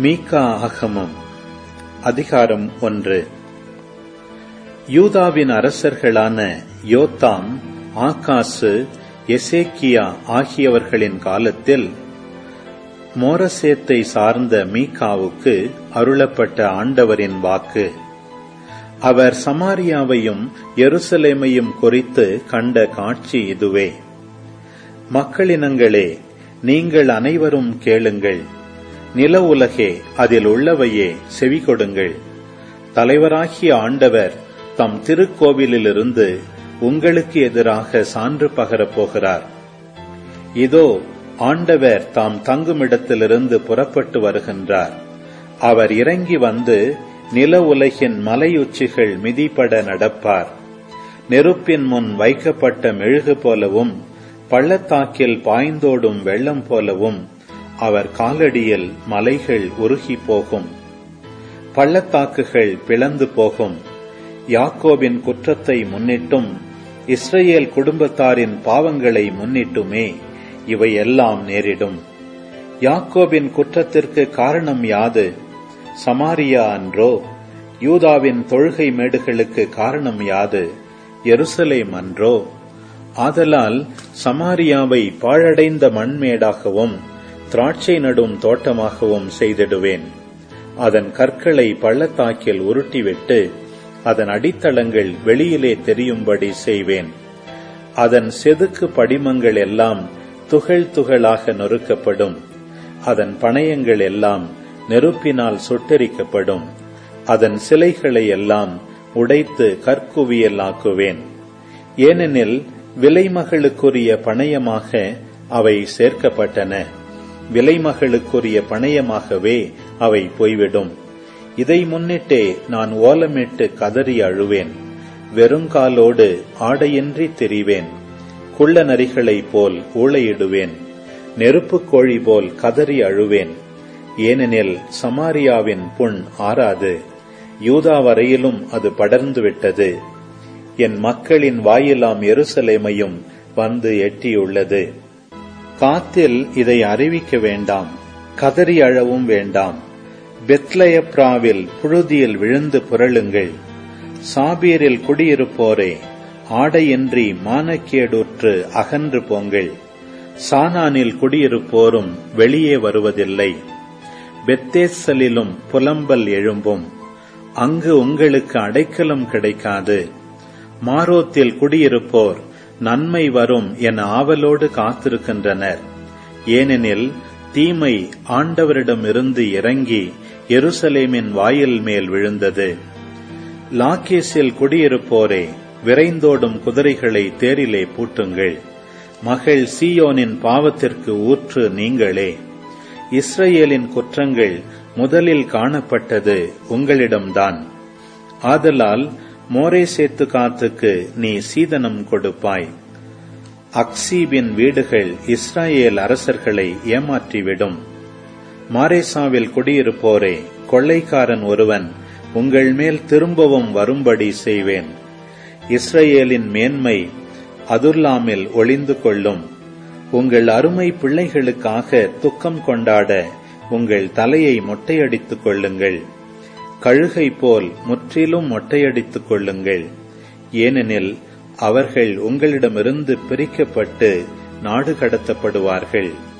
மீகா அகமம் அதிகாரம் ஒன்று யூதாவின் அரசர்களான யோத்தாம் ஆகாசு எசேக்கியா ஆகியவர்களின் காலத்தில் மோரசேத்தை சார்ந்த மீகாவுக்கு அருளப்பட்ட ஆண்டவரின் வாக்கு அவர் சமாரியாவையும் எருசலேமையும் குறித்து கண்ட காட்சி இதுவே மக்களினங்களே நீங்கள் அனைவரும் கேளுங்கள் நில உலகே அதில் உள்ளவையே செவி கொடுங்கள் தலைவராகிய ஆண்டவர் தம் திருக்கோவிலிலிருந்து உங்களுக்கு எதிராக சான்று பகரப் போகிறார் இதோ ஆண்டவர் தாம் தங்குமிடத்திலிருந்து புறப்பட்டு வருகின்றார் அவர் இறங்கி வந்து நில உலகின் மலையுச்சிகள் மிதிப்பட நடப்பார் நெருப்பின் முன் வைக்கப்பட்ட மெழுகு போலவும் பள்ளத்தாக்கில் பாய்ந்தோடும் வெள்ளம் போலவும் அவர் காலடியில் மலைகள் உருகி போகும் பள்ளத்தாக்குகள் பிளந்து போகும் யாக்கோபின் குற்றத்தை முன்னிட்டும் இஸ்ரேல் குடும்பத்தாரின் பாவங்களை முன்னிட்டுமே இவை எல்லாம் நேரிடும் யாக்கோபின் குற்றத்திற்கு காரணம் யாது சமாரியா அன்றோ யூதாவின் தொழுகை மேடுகளுக்கு காரணம் யாது எருசலேம் அன்றோ ஆதலால் சமாரியாவை பாழடைந்த மண்மேடாகவும் திராட்சை நடும் தோட்டமாகவும் செய்திடுவேன் அதன் கற்களை பள்ளத்தாக்கில் உருட்டிவிட்டு அதன் அடித்தளங்கள் வெளியிலே தெரியும்படி செய்வேன் அதன் செதுக்கு படிமங்கள் எல்லாம் துகள் துகளாக நொறுக்கப்படும் அதன் பணயங்கள் எல்லாம் நெருப்பினால் சுட்டெரிக்கப்படும் அதன் சிலைகளை எல்லாம் உடைத்து கற்குவியல் ஆக்குவேன் ஏனெனில் விலைமகளுக்குரிய பணயமாக அவை சேர்க்கப்பட்டன விலைமகளுக்குரிய பணயமாகவே அவை போய்விடும் இதை முன்னிட்டே நான் ஓலமிட்டு கதறி அழுவேன் வெறுங்காலோடு ஆடையின்றி திரிவேன் குள்ள நரிகளைப் போல் ஊழையிடுவேன் நெருப்புக் கோழி போல் கதறி அழுவேன் ஏனெனில் சமாரியாவின் புண் ஆறாது யூதா வரையிலும் அது படர்ந்து விட்டது என் மக்களின் வாயிலாம் எருசலேமையும் வந்து எட்டியுள்ளது காத்தில் இதை அறிவிக்க வேண்டாம் கதறி அழவும் வேண்டாம் பெத்லயப்ராவில் புழுதியில் விழுந்து புரளுங்கள் சாபீரில் குடியிருப்போரே ஆடையின்றி மானக்கேடுற்று அகன்று போங்கள் சானானில் குடியிருப்போரும் வெளியே வருவதில்லை பெத்தேசலிலும் புலம்பல் எழும்பும் அங்கு உங்களுக்கு அடைக்கலம் கிடைக்காது மாரோத்தில் குடியிருப்போர் நன்மை வரும் என ஆவலோடு காத்திருக்கின்றனர் ஏனெனில் தீமை ஆண்டவரிடமிருந்து இறங்கி எருசலேமின் வாயில் மேல் விழுந்தது லாக்கேஸில் குடியிருப்போரே விரைந்தோடும் குதிரைகளை தேரிலே பூட்டுங்கள் மகள் சீயோனின் பாவத்திற்கு ஊற்று நீங்களே இஸ்ரேலின் குற்றங்கள் முதலில் காணப்பட்டது உங்களிடம்தான் ஆதலால் மோரேசேத்து காத்துக்கு நீ சீதனம் கொடுப்பாய் அக்சீபின் வீடுகள் இஸ்ராயேல் அரசர்களை ஏமாற்றிவிடும் மாரேசாவில் குடியிருப்போரே கொள்ளைக்காரன் ஒருவன் உங்கள் மேல் திரும்பவும் வரும்படி செய்வேன் இஸ்ரேலின் மேன்மை அதுல்லாமில் ஒளிந்து கொள்ளும் உங்கள் அருமை பிள்ளைகளுக்காக துக்கம் கொண்டாட உங்கள் தலையை மொட்டையடித்துக் கொள்ளுங்கள் கழுகை போல் முற்றிலும் மொட்டையடித்துக் கொள்ளுங்கள் ஏனெனில் அவர்கள் உங்களிடமிருந்து பிரிக்கப்பட்டு நாடு கடத்தப்படுவார்கள்